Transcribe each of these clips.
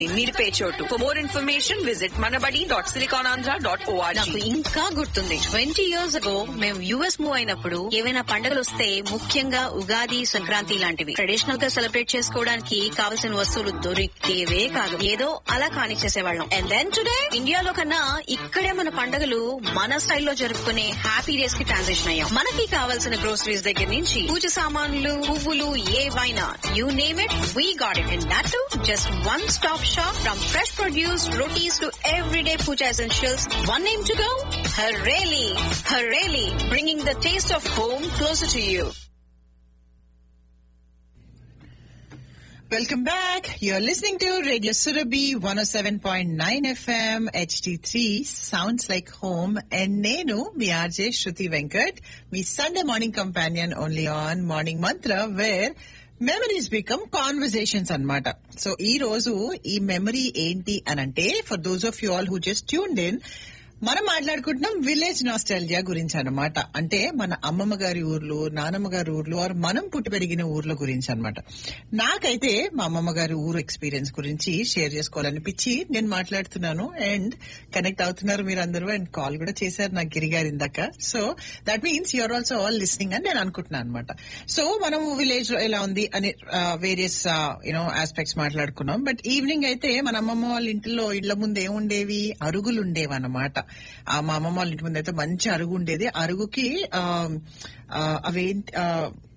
మీరు పే చోటు for more information visit Manabadi dot Siliconandhra dot నాకు ఓఆర్జీ ఇంకా గుర్తుంది ట్వంటీ ఇయర్స్ అగో మేము యుఎస్ మూవ్ అయినప్పుడు ఏవైనా పండుగలు వస్తే ముఖ్యంగా ఉగాది సంక్రాంతి లాంటివి ట్రెడిషనల్ గా సెలబ్రేట్ చేసుకోవడానికి కావలసిన వస్తువులు దొరికేవే కాదు ఏదో అలా కానిచ్చేసేవాళ్ళం అండ్ దెన్ టుడే ఇండియాలో కన్నా ఇక్కడే మన పండుగలు మన స్టైల్లో జరుపుకునే హ్యాపీ డేస్ కి ట్రాన్సిషన్ అయ్యాం మనకి కావాల్సిన గ్రోసరీస్ దగ్గర నుంచి పూజ సామాన్లు పువ్వులు ఏవైనా you name it we got it and that just one stop shop from fresh produce, rotis to everyday puja essentials. One name to go? Hareli. Hareli, bringing the taste of home closer to you. Welcome back. You're listening to Radio Surabhi 107.9 FM HD3 Sounds Like Home and నేను మీ RJ Shruti Venkat మీ Sunday morning companion only on morning mantra where memories become conversations అన్నమాట so ఈ రోజు ఈ memory ఏంటి అని అంటే for those of you all who just tuned in మనం మాట్లాడుకుంటున్నాం విలేజ్ నాస్టాలజియా గురించి అన్నమాట అంటే మన అమ్మమ్మ గారి ఊర్లు నానమ్మ గారి ఊర్లు ఆర్ మనం పుట్టి పెరిగిన ఊర్ల గురించి అన్నమాట నాకైతే మా అమ్మమ్మ గారి ఊరు ఎక్స్పీరియన్స్ గురించి షేర్ చేసుకోవాలనిపించి నేను మాట్లాడుతున్నాను అండ్ కనెక్ట్ అవుతున్నారు మీరు అందరూ అండ్ కాల్ కూడా చేశారు నాకు గిరి గారు ఇందాక so that means you're also all listening అని నేను అనుకుంటున్నాను అనమాట సో మనం విలేజ్ లో ఎలా ఉంది అని వేరియస్ యూనో ఆస్పెక్ట్స్ మాట్లాడుకున్నాం బట్ ఈవినింగ్ అయితే మన అమ్మమ్మ వాళ్ళ ఇంట్లో ఇళ్ల ముందు ఏముండేవి అరుగులు ఉండేవి అన్నమాట ఆ మా అమ్మమ్మ వాళ్ళ ఇంటి ముందు అయితే మంచి అరుగు ఉండేది అరుగుకి ఆ, ఆ, అవేంటి ఆ,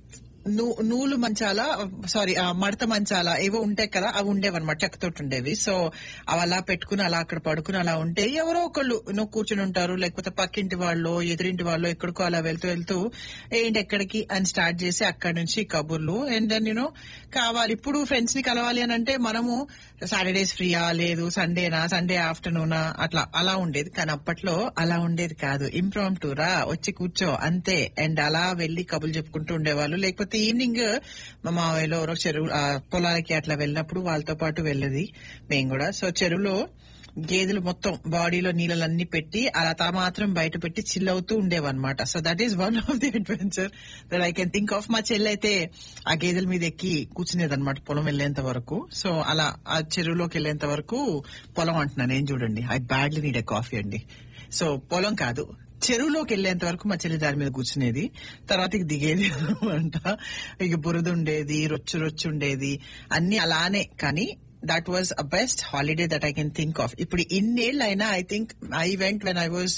నూ- నూలు మంచాల సారీ మడత మంచాల ఏవో ఉంటాయి కదా అవి ఉండేవన్నమాట చెక్కతోటి ఉండేవి సో అవి అలా పెట్టుకుని అలా అక్కడ పడుకుని అలా ఉంటే ఎవరో ఒకళ్ళు నువ్వు కూర్చుని ఉంటారు లేకపోతే పక్కింటి వాళ్ళు ఎదురింటి వాళ్ళు ఎక్కడికో అలా వెళ్తూ వెళ్తూ ఏంటి ఎక్కడికి అని స్టార్ట్ చేసి అక్కడి నుంచి కబుర్లు అండ్ దెన్ యూనో కావాలి ఇప్పుడు ఫ్రెండ్స్ ని కలవాలి అని అంటే మనము సాటర్డేస్ ఫ్రీయా లేదు సండేనా సండే ఆఫ్టర్నూనా అట్లా అలా ఉండేది కానీ అప్పట్లో అలా ఉండేది కాదు ఇంప్రాంప్టు రా వచ్చి కూర్చో అంతే అండ్ అలా వెళ్లి కబుర్లు చెప్పుకుంటూ ఉండేవాళ్ళు లేకపోతే ఈవినింగ్ మా మావయ్యలో ఎవరో చెరువు ఆ, పొలాలకి అట్లా వెళ్ళినప్పుడు వాళ్ళతో పాటు వెళ్ళేది మేము కూడా సో చెరువులో గేదెలు మొత్తం బాడీలో నీళ్ళలన్నీ పెట్టి అలా తా మాత్రం బయట పెట్టి చిల్ అవుతూ ఉండేవన్నమాట so that is one of the adventure that I can think of మా చెల్లి అయితే ఆ గేదెల మీద ఎక్కి కూర్చునేది అనమాట పొలం వెళ్లేంత వరకు సో అలా ఆ చెరువులోకి వెళ్లేంత వరకు పొలం అంటున్నాను ఏం చూడండి I badly need a coffee అండి సో పొలం కాదు చెరువులోకి వెళ్లేంత వరకు మా చెల్లి దారి మీద కూర్చునేది తర్వాత ఇక దిగేది అనమాట ఇక బురద ఉండేది రొచ్చు రొచ్చు ఉండేది అన్ని అలానే కానీ that was a best holiday that I can think of ఇప్పుడు ఇన్నేళ్ళు అయినా I think I went when I was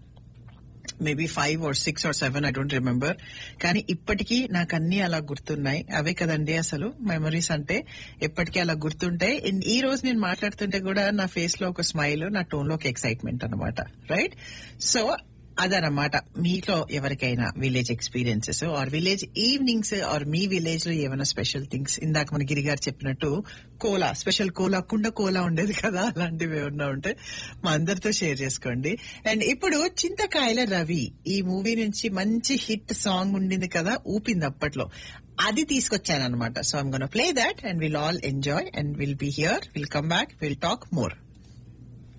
maybe five or six or seven I don't remember కానీ ఇప్పటికీ నాకు అన్ని అలా గుర్తున్నాయి అవే కదండి అసలు మెమరీస్ అంటే ఎప్పటికీ అలా గుర్తుంటాయి And ఈ రోజు నేను మాట్లాడుతుంటే కూడా నా ఫేస్ లో ఒక స్మైల్ నా టోన్ లో ఒక ఎక్సైట్మెంట్ అనమాట రైట్ సో అదనమాట మీలో ఎవరికైనా village experiences or village evenings or మీ విలేజ్ లో ఏమైనా స్పెషల్ థింగ్స్ ఇందాక మన గిరి గారు చెప్పినట్టు కోలా స్పెషల్ కోలా కుండ కోలా ఉండేది కదా అలాంటివి ఏమన్నా ఉంటే మా అందరితో షేర్ చేసుకోండి అండ్ ఇప్పుడు చింతకాయల రవి ఈ మూవీ నుంచి మంచి హిట్ సాంగ్ ఉండింది కదా ఊపింది అప్పట్లో అది తీసుకొచ్చాను అనమాట so I'm gonna play that and will all enjoy and will be here will come back will talk more